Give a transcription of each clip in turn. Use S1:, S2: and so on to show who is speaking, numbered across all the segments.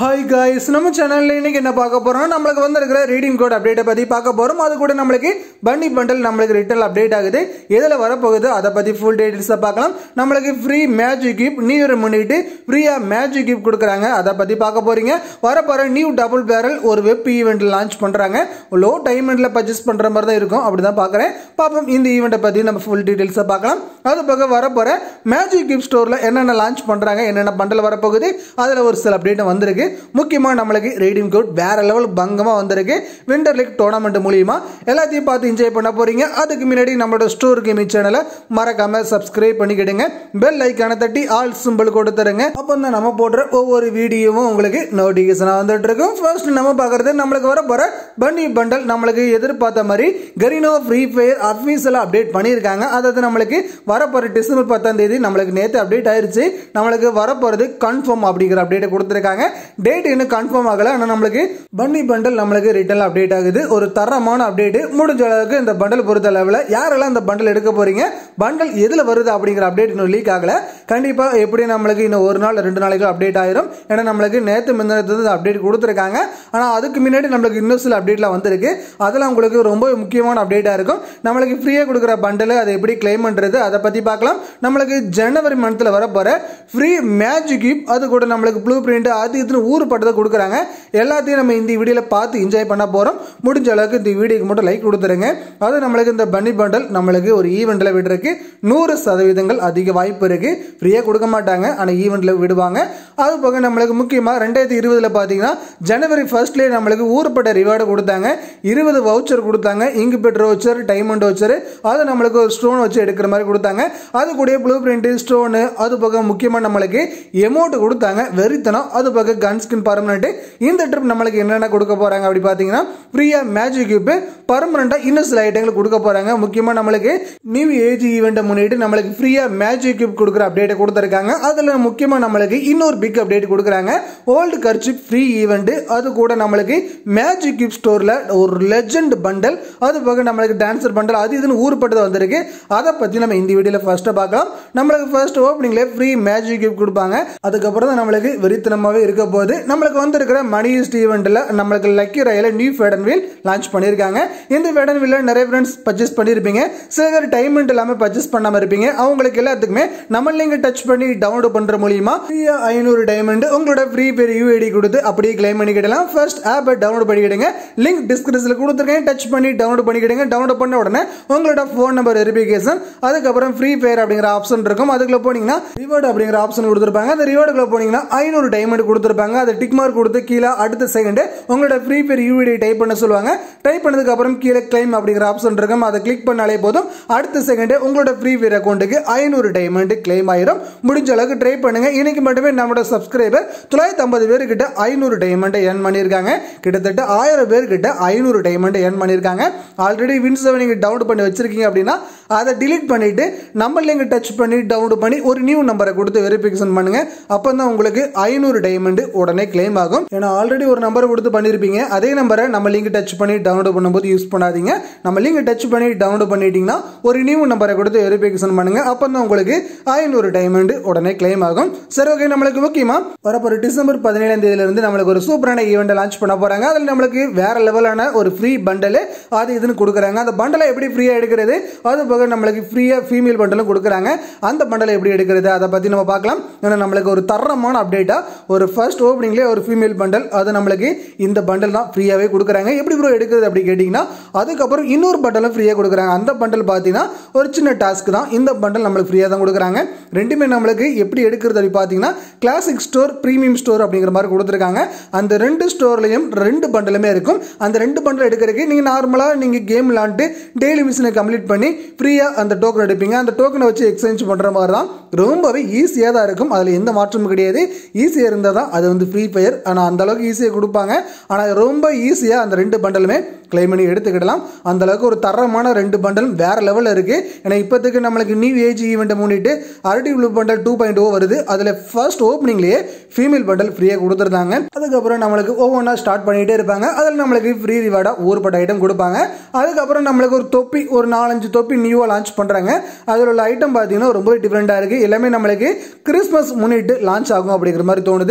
S1: hi guys நம்ம சேனல்ல இன்னைக்கு என்ன பார்க்க போறோம் நம்மளுக்கு வந்திருக்கிற ரீடிங் கோட் அப்டேட்டை பத்தி பார்க்க போறோம் அது கூட நம்மளுக்கு பன்னி பண்டல் நம்மளுக்கு ரிட்டர்ன் அப்டேட் ஆகுது எதில் வரப்போகுது அதை பத்தி ஃபுல் டீடைல்ஸை பார்க்கலாம் நம்மளுக்கு ஃப்ரீ மேஜிக் கிப் நியூ இயர் முன்னிட்டு ஃப்ரீயா மேஜிக் கிப் கொடுக்குறாங்க அதை பத்தி பார்க்க போறீங்க வரப்போற நியூ டபுள் பேரல் ஒரு வெப் ஈவெண்ட் லான்ச் பண்றாங்க லோ டைமண்ட்ல பர்ச்சேஸ் பண்ற மாதிரி தான் இருக்கும் அப்படிதான் பார்க்குறேன் பார்ப்போம் இந்த ஈவெண்ட்டை பத்தி நம்ம ஃபுல் டீடைல்ஸை பார்க்கலாம் அது போக வரப்போற மேஜிக் கிப் ஸ்டோர்ல என்னென்ன லான்ச் பண்றாங்க என்னென்ன பண்டல் வரப்போகுது அதுல ஒரு சில அப்டேட் வந்திருக்கு முக்கியமாக நம்மளுக்கு ரீடிங் கோட் வேற லெவல் பங்கமாக வந்திருக்கு விண்டர் லீக் டோர்னமெண்ட் மூலியமா எல்லாத்தையும் பார்த்து என்ஜாய் பண்ண போறீங்க அதுக்கு முன்னாடி நம்மளோட ஸ்டோர் கேமிங் சேனலை மறக்காம சப்ஸ்கிரைப் பண்ணிக்கிடுங்க பெல் ஐக்கான தட்டி ஆல் சிம்பிள் கொடுத்துருங்க அப்போ தான் நம்ம போடுற ஒவ்வொரு வீடியோவும் உங்களுக்கு நோட்டிஃபிகேஷனாக வந்துட்டு இருக்கும் ஃபர்ஸ்ட் நம்ம பார்க்கறது நம்மளுக்கு வர போற பன்னி பண்டல் நம்மளுக்கு எதிர்பார்த்த மாதிரி கரீனோ ஃப்ரீ ஃபயர் அஃபீஷியலாக அப்டேட் பண்ணியிருக்காங்க அதாவது நம்மளுக்கு வரப்போற டிசம்பர் பத்தாம் தேதி நம்மளுக்கு நேற்று அப்டேட் ஆயிருச்சு நம்மளுக்கு வரப்போறது கன்ஃபார்ம் அப்படிங்கிற அப்டேட் கொடுத்துருக்காங்க டேட் இன்னும் கன்ஃபார்ம் ஆகல ஆனால் நம்மளுக்கு பன்னி பண்டல் நம்மளுக்கு ரிட்டர்ன் அப்டேட் ஆகுது ஒரு தரமான அப்டேட் முடிஞ்ச அளவுக்கு இந்த பண்டல் பொறுத்த அளவில் யாரெல்லாம் இந்த பண்டல் எடுக்க போறீங்க பண்டல் எதில் வருது அப்படிங்கிற அப்டேட் இன்னும் லீக் ஆகல கண்டிப்பாக எப்படி நம்மளுக்கு இன்னும் ஒரு நாள் ரெண்டு நாளைக்கு அப்டேட் ஆயிரும் ஏன்னா நம்மளுக்கு நேற்று முந்தினத்து அப்டேட் கொடுத்துருக்காங்க ஆனால் அதுக்கு முன்னாடி நம்மளுக்கு இன்னும் சில அப்டேட்லாம் வந்திருக்கு அதெல்லாம் உங்களுக்கு ரொம்ப முக்கியமான அப்டேட்டாக இருக்கும் நம்மளுக்கு ஃப்ரீயாக கொடுக்குற பண்டல் அதை எப்படி கிளைம் பண்ணுறது அதை பற்றி பார்க்கலாம் நம்மளுக்கு ஜனவரி மந்த்தில் வர போகிற ஃப்ரீ மேஜிக் கிப் அது கூட நம்மளுக்கு ப்ளூ பிரிண்ட் அது இதுன்னு ஊர் பட்டதை கொடுக்குறாங்க எல்லாத்தையும் நம்ம இந்த வீடியோவில் பார்த்து என்ஜாய் பண்ண போகிறோம் முடிஞ்ச அளவுக்கு இந்த வீடியோக்கு மட்டும் லைக் கொடுத்துருங்க அது நம்மளுக்கு இந்த பன்னி பண்டல் நம்மளுக்கு ஒரு ஈவெண்ட்டில் விடுறதுக்கு நூறு சதவீதங்கள் அதிக வாய்ப்பு இருக்குது ஃப்ரீயாக கொடுக்க மாட்டாங்க ஆனால் ஈவெண்ட்டில் விடுவாங்க அது போக நம்மளுக்கு முக்கியமாக ரெண்டாயிரத்தி இருபதில் பார்த்தீங்கன்னா ஜனவரி ஃபர்ஸ்ட்லேயே நம்மளுக்கு ஊர்பட்ட ரிவார்டு கொடுத்தாங்க இருபது வவுச்சர் கொடுத்தாங்க இங்கு பெட்ரு வவுச்சர் டைமண்ட் வவுச்சர் அது நம்மளுக்கு ஒரு ஸ்டோன் வச்சு எடுக்கிற மாதிரி கொடுத்தாங்க அது கூட ப்ளூ பிரிண்ட் ஸ்டோனு அது போக முக்கியமாக நம்மளுக்கு எமௌண்ட் கொடுத்தாங்க வெறித்தனம் அது போக கன் ஸ்கின் பர்மனெண்ட் இந்த ட்ரிப் நம்மளுக்கு என்னென்ன கொடுக்க போகிறாங்க அப்படி பார்த்தீங்கன்னா ஃப்ரீயாக மேஜிக் கியூப் பர்மனெண்ட்டாக இன்னும் சில ஐட்டங்கள் கொடுக்க போகிறாங்க முக்கியமாக நம்மளுக்கு நியூ ஏஜ் ஈவெண்ட்டை முன்னிட்டு நம்மளுக்கு ஃப்ரீயாக மேஜிக் கியூப் கொடுக்குற அப்டேட்டை கொடுத்துருக்காங்க அதில் முக்கியமாக நம்மளுக்கு இன்னொரு பிக் அப்டேட் கொடுக்குறாங்க ஓல்டு கர்ச்சிப் ஃப்ரீ ஈவெண்ட் அது கூட நம்மளுக்கு மேஜிக் கியூப் ஸ்டோரில் ஒரு லெஜெண்ட் பண்டல் அது போக நம்மளுக்கு டான்சர் பண்டல் அது இதுன்னு ஊர்பட்டது வந்திருக்கு அதை பற்றி நம்ம இந்த வீடியோவில் ஃபர்ஸ்ட்டாக பார்க்கலாம் நம்மளுக்கு ஃபர்ஸ்ட் ஓப்பனிங்லேயே ஃப்ரீ மேஜிக் கியூப் கொடுப்பாங்க அதுக்கப்புறம் தான் நம்மளுக்கு வெறித்தனமாகவே இருக்க போது நம்மளுக்கு வந்திருக்கிற மணி ஈஸ்ட் ஈவெண்ட்டில் நம்மளுக்கு லக்கி ரயில நியூ ஃபேடன் வீல் லான்ச் பண்ணியிருக்காங்க இந்த ஃபேடன் வீலில் நிறைய ஃப்ரெண்ட்ஸ் பர்ச்சேஸ் பண்ணியிருப்பீங்க சில பேர் டைமண்ட் இல்லாமல் பர்ச்சேஸ் பண்ணாமல் இருப்பீங்க அவங்களுக்கு எல்லாத்துக்குமே நம்ம லிங்க் டச் பண்ணி டவுன்லோட் பண்ணுற மூலியமா ஃப்ரீயா ஐநூறு டைமண்ட் உங்களோட ஃப்ரீ பேர் யூஐடி கொடுத்து அப்படியே கிளைம் பண்ணிக்கிடலாம் ஃபர்ஸ்ட் ஆப்பை டவுன்லோட் பண்ணிக்கிடுங்க லிங்க் டிஸ்கிரிப்ஷனில் கொடுத்துருக்கேன் டச் பண்ணி டவுன்லோட் பண்ணிக்கிடுங்க டவுன்லோட் பண்ண உடனே உங்களோட ஃபோன் நம்பர் வெரிஃபிகேஷன் அதுக்கப்புறம் ஃப்ரீ ஃபயர் அப்படிங்கிற ஆப்ஷன் இருக்கும் அதுக்குள்ள போனீங்கன்னா ரிவார்டு அப்படிங்கிற ஆப்ஷன் கொடுத்துருப்பாங்க அந்த ரிவார்டுக்குள்ள போனீங்கன்னா ஐநூறு டைமண்ட் கொடுத்துருப்பாங்க அதை டிக் மார்க் கொடுத்து கீழே அடுத்த செகண்ட் உங்களோட ஃப்ரீ ஃபயர் யூஐடி டைப் பண்ண சொல்லுவாங்க டைப் பண்ணதுக்கு அப்புறம் கீழே கிளைம் அப்படிங்கிற ஆப்ஷன் இருக்கும் அதை கிளிக் பண்ணாலே போதும் அடுத்த செகண்ட் உங்களோட ஃப்ரீ ஃபயர் அக்கௌண்ட்டுக்கு ஐநூறு டைமண்ட் கிளைம் ஆயிரும் முடிஞ்ச அளவுக்கு ட்ரை பண்ணுங்க இன்னைக்கு மட்டுமே நம்மளோட சப்ஸ்கிரைபர் தொள்ளாயிரத்தி ஐம்பது பேர் கிட்ட ஐநூறு டைமண்டை ஏர்ன் பண்ணியிருக்காங்க கிட்டத்தட்ட ஆயிரம் பேர் கிட்ட ஐநூறு டைமண்டை ஏர்ன் பண்ணியிருக்காங்க ஆல்ரெடி வின்சவை நீங்கள் டவுன்லோட் பண்ணி வச்சிருக்கீங்க அப்படின்னா அதை டிலீட் பண்ணிட்டு நம்ம லிங்க் டச் பண்ணி டவுன்லோட் பண்ணி ஒரு நியூ நம்பரை கொடுத்து வெரிஃபிகேஷன் பண்ணுங்க அப்போ தான் உங்களுக்கு ஐநூறு டைமண்ட் உடனே கிளைம் ஆகும் ஏன்னா ஆல்ரெடி ஒரு நம்பரை கொடுத்து பண்ணியிருப்பீங்க அதே நம்பரை நம்ம லிங்க் டச் பண்ணி டவுன்லோட் பண்ணும்போது யூஸ் பண்ணாதீங்க நம்ம லிங்க் டச் பண்ணி டவுன்லோட் பண்ணிட்டீங்கன்னா ஒரு நியூ நம்பரை கொடுத்து வெரிஃபிகேஷன் பண்ணுங்க அப்போ தான் உங்களுக்கு ஐநூறு டைமண்ட் உடனே கிளைம் ஆகும் சரி ஓகே நம்மளுக்கு முக்கியமா வரப்போற டிசம்பர் பதினேழாம் தேதியில இருந்து நம்மளுக்கு ஒரு சூப்பரான ஈவெண்ட் லான்ச் பண்ண போறாங்க அதில் நம்மளுக்கு வேற லெவலான ஒரு ஃப்ரீ பண்டல் அது இதுன்னு கொடுக்குறாங்க அந்த பண்டலை எப்படி ஃப்ரீயா எடுக்கிறது அது போக நம்மளுக்கு ஃப்ரீயா ஃபீமேல் பண்டலும் கொடுக்குறாங்க அந்த பண்டலை எப்படி எடுக்கிறது அதை பத்தி நம்ம பார்க்கலாம் ஏன்னா நம்மளுக்கு ஒரு தரமான அப்டேட்டா ஒரு ஃபர்ஸ்ட் ஓப்பனிங்லேயே ஒரு ஃபீமேல் பண்டல் அது நம்மளுக்கு இந்த பண்டல் தான் ஃப்ரீயாகவே கொடுக்குறாங்க எப்படி ப்ரோ எடுக்கிறது அப்படி கேட்டிங்கன்னா அதுக்கப்புறம் இன்னொரு பண்டலும் ஃப்ரீயாக கொடுக்குறாங்க அந்த பண்டல் பார்த்தீங்கன்னா ஒரு சின்ன டாஸ்க் தான் இந்த பண்டல் நம்மளுக்கு ஃப்ரீயாக தான் கொடுக்குறாங்க ரெண்டுமே நம்மளுக்கு எப்படி எடுக்கிறது அப்படி பார்த்தீங்கன்னா கிளாசிக் ஸ்டோர் ப்ரீமியம் ஸ்டோர் அப்படிங்கிற மாதிரி கொடுத்துருக்காங்க அந்த ரெண்டு ஸ்டோர்லையும் ரெண்டு பண்டலுமே இருக்கும் அந்த ரெண்டு பண்டல் எடுக்கிறதுக்கு நீங்கள் நார்மலாக நீங்கள் கேம் விளாண்டு டெய்லி மிஷினை கம்ப்ளீட் பண்ணி ஃப்ரீயாக அந்த டோக்கன் எடுப்பீங்க அந்த டோக்கனை வச்சு எக்ஸ்சேஞ்ச் பண்ணுற மாதிரி தான் ரொம்பவே ஈஸியாக தான் இருக்கும் அதில் எந்த மாற்றமும் கிடையாது ஈஸியாக இருந்தால் தான் அது வந்து ஃப்ரீ ஃபயர் ஆனால் அந்த அளவுக்கு ஈஸியாக கொடுப்பாங்க ஆனால் ரொம்ப ஈஸியாக அந்த ரெண்டு பண்டலுமே கிளைம் பண்ணி எடுத்துக்கிடலாம் அந்த அளவுக்கு ஒரு தரமான ரெண்டு பண்டலும் வேற லெவலில் இருக்கு ஏன்னா இப்போதைக்கு நம்மளுக்கு நியூ ஏஜ் ஈவெண்ட்டை முன்னிட்டு அரடி blue bundle two point o வருது அதில் ஃபர்ஸ்ட் ஓப்பனிங்லேயே ஃபீமேல் பண்டல் ஃப்ரீயாக கொடுத்துருந்தாங்க அதுக்கப்புறம் நம்மளுக்கு ஒவ்வொன்றா ஸ்டார்ட் பண்ணிகிட்டே இருப்பாங்க அதில் நம்மளுக்கு ஃப்ரீ ரிவார்டாக ஊர்பட்ட ஐட்டம் கொடுப்பாங்க அதுக்கப்புறம் நம்மளுக்கு ஒரு தொப்பி ஒரு நாலஞ்சு தொப்பி நியூவாக லான்ச் பண்ணுறாங்க அதில் உள்ள ஐட்டம் பார்த்தீங்கன்னா ரொம்ப டிஃப்ரெண்ட்டாக இருக்குது எல்லாமே நம்மளுக்கு கிறிஸ்மஸ் முன்னிட்டு லான்ச் ஆகும் அப்படிங்கிற மாதிரி தோணுது ஏன்னா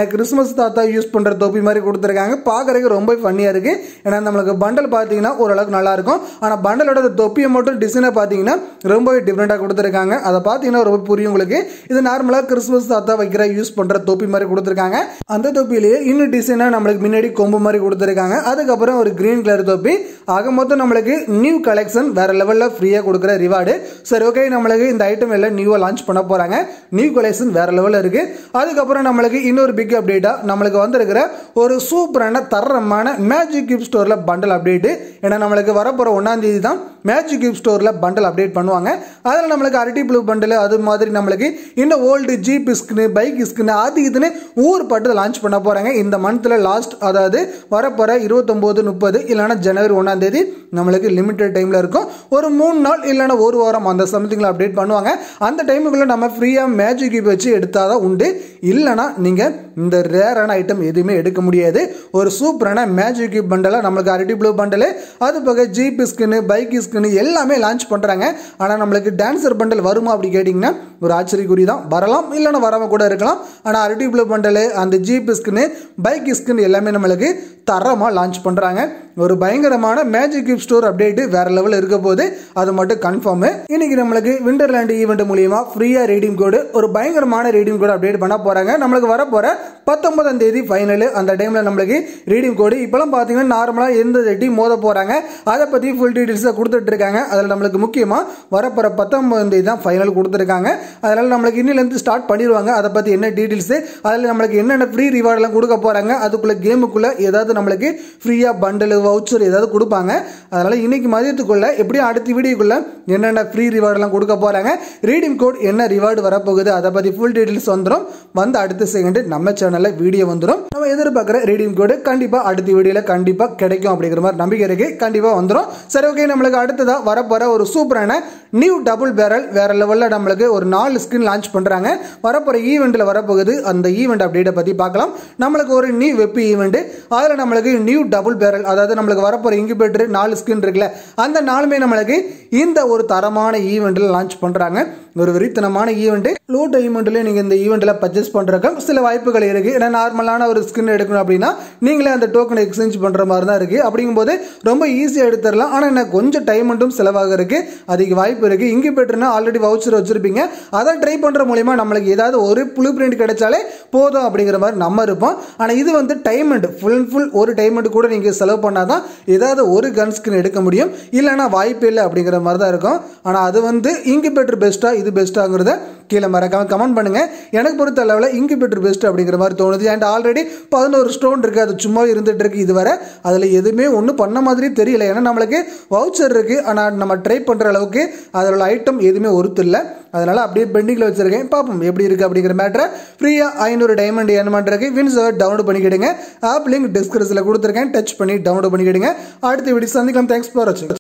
S1: கிறிஸ்மஸ் தாத்தா யூஸ் பண்ணுற தொப்பி மாதிரி கொடுத்துருக்காங்க பார்க்குறதுக்கு ரொம்ப ஃபன்னியாக இருக்குது ஏன்னா நம்மளுக்கு பண்டல் பார்த்தீங்கன்னா ஓரளவுக்கு நல்லா இருக்கும் ஆனால் பண்டலோட தொப்பியை மட்டும் டிசைனை பார்த்தீங்கன்னா ரொம்பவே டிஃப்ரெண்ட்டாக கொடுத்துருக்காங்க அதை பார்த்தீங்கன்னா ரொம்ப புரியும் உங்களுக்கு இது நார்மலாக கிறிஸ்மஸ் தாத்தா வைக்கிற யூஸ் பண்ணுற தொப்பி மாதிரி கொடுத்துருக்காங்க அந்த தொப்பிலேயே இன்னும் டிசைனாக நம்மளுக்கு முன்னாடி கொம்பு மாதிரி கொடுத்துருக்காங்க அதுக்கப்புறம் ஒரு கிரீன் கலர் தொப்பி ஆக மொத்தம் நம்மளுக்கு நியூ கலெக்ஷன் வேற லெவலில் ஃப்ரீயாக கொடுக்குற ரிவார்டு சரி ஓகே நம்மளுக்கு இந்த ஐட்டம் எல்லாம் நியூவாக லான்ச் பண்ண போகிறாங்க நியூ கலெக்ஷன் வேற லெவலில் இருக்கு அதுக்கப்புறம் நம்மளுக்கு இன்னொரு பிக் அப்டேட்டாக நம்மளுக்கு வந்திருக்கிற ஒரு சூப்பரான தரமான மேஜிக் கிஃப்ட் ஸ்டோரில் பண்டல் அப்டேட்டு ஏன்னா நம்மளுக்கு வரப்போகிற ஒன்றாம் தேதி தான் மேஜிக் கிஃப்ட் ஸ்டோரில் பண்டல் அப்டேட் பண்ணுவாங்க அதில் நம்மளுக்கு அரட்டி ப்ளூ பண்டல் அது மாதிரி நம்மளுக்கு இந்த ஓல்டு ஜீப் ஸ்கின்னு பைக் ஸ்கின்னு அது இதுன்னு ஊர் பட்டு லான்ச் பண்ண போகிறாங்க இந்த மந்த்தில் லாஸ்ட் அதாவது வரப்போகிற இருபத்தொம்போது முப்பது இல்லைனா ஜனவரி ஒன்றாம் தேதி நம்மளுக்கு லிமிட்டட் டைமில் இருக்கும் ஒரு மூணு நாள் இல்லைனா ஒரு வாரம் அந்த சம்திங்கில் அப்டேட் பண்ணுவாங்க அந்த டைமுக்குள்ளே நம்ம ஃப்ரீயாக மேஜிக் கிப் வச்சு எடுத்தால் தான் உண்டு இல்லைனா நீங்கள் இந்த ரேரான ஐட்டம் எதுவுமே எடுக்க முடியாது ஒரு சூப்பரான மேஜிக் கிப் பண்டலாக நம்மளுக்கு அரட்டி ப்ளூ பண்டலு அது போக ஜீப் ஸ்கின்னு பைக் ஸ்கின்னு எல்லாமே லான்ச் பண்ணுறாங்க ஆனால் நம்மளுக்கு டான்சர் பண்டல் வருமா அப்படி கேட்டிங்கன்னா ஒரு ஆச்சரியக்குறி தான் வரலாம் இல்லைன்னா வராமல் கூட இருக்கலாம் ஆனால் அரட்டி ப்ளூ பண்டலு அந்த ஜீப் ஸ்கின்னு பைக் ஸ்கின் எல்லாமே நம்மளுக்கு தரமாக லான்ச் பண்ணுறாங்க ஒரு பயங்கரமான மேஜிக் கிஃப்ட் ஸ்டோர் அப்டேட் வேற லெவலில் இருக்க போது அது மட்டும் கன்ஃபார்ம் இன்னைக்கு நம்மளுக்கு விண்டர்லேண்ட் ஈவெண்ட் மூலியமா ஃப்ரீயா ரீடிங் கோடு ஒரு பயங்கரமான ரீடிங் கோடு அப்டேட் பண்ண போறாங்க நம்மளுக்கு வரப்போற பத்தொன்பதாம் தேதி ஃபைனல் அந்த டைம்ல நம்மளுக்கு ரீடிங் கோடு இப்பெல்லாம் பார்த்தீங்கன்னா நார்மலாக எந்த ரெட்டி மோத போறாங்க அதை பத்தி ஃபுல் டீடைல்ஸை கொடுத்துட்டு இருக்காங்க அதில் நம்மளுக்கு முக்கியமா வரப்போற பத்தொன்பதாம் தேதி தான் ஃபைனல் கொடுத்துருக்காங்க அதனால நம்மளுக்கு இன்னிலேருந்து ஸ்டார்ட் பண்ணிடுவாங்க அதை பத்தி என்ன டீடைல்ஸ் அதில் நம்மளுக்கு என்னென்ன ஃப்ரீ ரிவார்ட்லாம் கொடுக்க போறாங்க அதுக்குள்ள கேமுக்குள்ள ஏதாவது நம்மளுக்கு ஃப்ரீயா பண்டல் வவுச்சர் ஏதாவது கொடுப்பாங்க அதனால இன்னைக்கு மதியத்துக்குள்ள எப்படியும் அடுத்த வீடியோக்குள்ள என்னென்ன ஃப்ரீ ரிவார்டெல்லாம் கொடுக்க போறாங்க ரீடிங் கோட் என்ன ரிவார்டு வரப்போகுது அதை பத்தி ஃபுல் டீடைல்ஸ் வந்துடும் வந்து அடுத்த செகண்ட் நம்ம சேனல்ல வீடியோ வந்துடும் நம்ம எதிர்பார்க்குற ரீடிங் கோடு கண்டிப்பா அடுத்த வீடியோல கண்டிப்பா கிடைக்கும் அப்படிங்கிற மாதிரி நம்பிக்கை இருக்கு கண்டிப்பா வந்துடும் சரி ஓகே நம்மளுக்கு அடுத்ததா வரப்போற ஒரு சூப்பரான நியூ டபுள் பேரல் வேற லெவலில் நம்மளுக்கு ஒரு நாலு ஸ்கின் லான்ச் பண்றாங்க வரப்போற ஈவெண்ட்ல வரப்போகுது அந்த ஈவெண்ட் அப்டேட்டை பத்தி பார்க்கலாம் நம்மளுக்கு ஒரு நியூ வெப் ஈவெண்ட் அதில் நம்மளுக்கு நியூ டபுள் பேரல் அதாவது நம்மளுக்கு வரப்போற இன்குபேட்டர் நாலு ஸ்கின் இருக்குல்ல அந்த நாலுமே நம்மளுக்கு இந்த ஒரு தரமான ஈவெண்ட்டில் லான்ச் பண்ணுறாங்க ஒரு வெறித்தனமான ஈவெண்ட் லோ டைமண்ட்ல நீங்கள் இந்த ஈவெண்ட்டில் பர்ச்சேஸ் பண்ணுறதுக்கு சில வாய்ப்புகள் இருக்குது ஏன்னா நார்மலான ஒரு ஸ்கின் எடுக்கணும் அப்படின்னா நீங்களே அந்த டோக்கனை எக்ஸ்சேஞ்ச் பண்ணுற மாதிரி தான் இருக்குது அப்படிங்கும்போது ரொம்ப ஈஸியாக எடுத்துடலாம் ஆனால் என்ன கொஞ்சம் டைமண்டும் செலவாக இருக்குது அதுக்கு வாய்ப்பு இருக்குது இன்குபேட்டர்னா ஆல்ரெடி வவுச்சர் வச்சுருப்பீங்க அதை ட்ரை பண்ணுற மூலிமா நம்மளுக்கு ஏதாவது ஒரு ப்ளூ பிரிண்ட் கிடைச்சாலே போதும் அப்படிங்கிற மாதிரி நம்ம இருப்போம் ஆனால் இது வந்து டைமண்ட் ஃபுல் அண்ட் ஃபுல் ஒரு டைமண்ட் கூட நீங்கள் செலவு பண்ணாதான் ஏதாவது ஒரு கன் ஸ்கின் எடுக்க முடியும் இல்லைன்னா வாய்ப்பு இல்லை அப்படிங்கிற மாதிரி தான் இருக்கும் ஆனால் அது வந்து இன்குபேட்டர் பெஸ்ட்டாக இது பெஸ்ட்டாங்கிறத கீழே மறக்காம கமெண்ட் பண்ணுங்க எனக்கு பொறுத்த அளவில் இன்குபேட்டர் பெஸ்ட் அப்படிங்கிற மாதிரி தோணுது அண்ட் ஆல்ரெடி பதினோரு ஸ்டோன் இருக்கு அது சும்மா இருந்துட்டு இருக்கு இதுவரை அதில் எதுவுமே ஒன்றும் பண்ண மாதிரி தெரியல ஏன்னா நம்மளுக்கு வவுச்சர் இருக்கு ஆனால் நம்ம ட்ரை பண்ணுற அளவுக்கு அதில் உள்ள ஐட்டம் எதுவுமே ஒருத்து இல்லை அதனால அப்படியே பெண்டிங்கில் வச்சிருக்கேன் பார்ப்போம் எப்படி இருக்கு அப்படிங்கிற மேட்டரை ஃப்ரீயாக ஐநூறு டைமண்ட் என்ன பண்ணுறதுக்கு வின்ஸ் டவுன்லோட் பண்ணிக்கிடுங்க ஆப் லிங்க் டிஸ்கிரிப்ஷனில் கொடுத்துருக்கேன் டச் பண்ணி டவுன்லோட் பண்ணிக்கிடுங்க அடுத்த வீடியோ சந்திக்கலாம் தேங்க்ஸ் ஃபார் வாட்சிங்